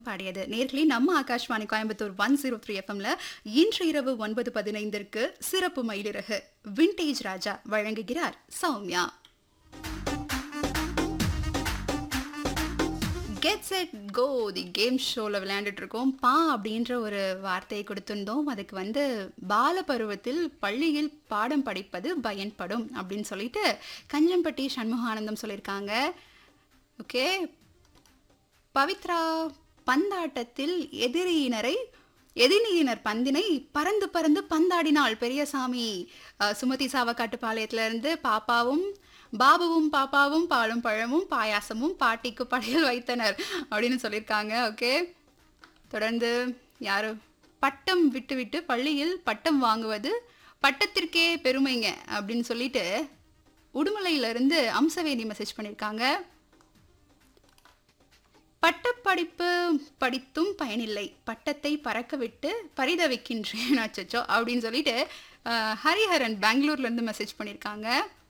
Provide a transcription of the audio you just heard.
பாடியது நேர்களே நம்ம Akashvani Coimbatore one zero three எஃப்எம்ல இன்று இரவு ஒன்பது பதினைந்திற்கு சிறப்பு மயிலிறகு விண்டேஜ் ராஜா வழங்குகிறார் Soumya get set go the game ஷோவில் விளையாண்டுட்டு இருக்கோம் பா அப்படின்ற ஒரு வார்த்தையை கொடுத்திருந்தோம் அதுக்கு வந்து பால பருவத்தில் பள்ளியில் பாடம் படிப்பது பயன்படும் அப்படின்னு சொல்லிட்டு கஞ்சம்பட்டி சண்முகானந்தம் சொல்லியிருக்காங்க ஓகே பவித்ரா பந்தாட்டத்தில் எதிரியினரை எதிரியினர் பந்தினை பறந்து பறந்து பந்தாடினாள் பெரியசாமி அஹ், சுமதி சாவக்காட்டுப்பாளையத்துல இருந்து பாப்பாவும் பாபுவும் பாப்பாவும் பாலும் பழமும் பாயாசமும் பாட்டிக்கு படையல் வைத்தனர் அப்படின்னு சொல்லியிருக்காங்க ஓகே தொடர்ந்து யாரு பட்டம் விட்டு விட்டு பள்ளியில் பட்டம் வாங்குவது பட்டத்திற்கே பெருமைங்க அப்படின்னு சொல்லிட்டு உடுமலையிலிருந்து அம்சவேணி மெசேஜ் பண்ணியிருக்காங்க பட்டப்படிப்பு படித்தும் பயனில்லை பட்டத்தை பறக்க விட்டு பரிதவிக்கின்றேன் அச்சச்சோ அப்படின்னு சொல்லிட்டு அஹ், ஹரிஹரன் பெங்களூர்ல இருந்து மெசேஜ் பண்ணியிருக்காங்க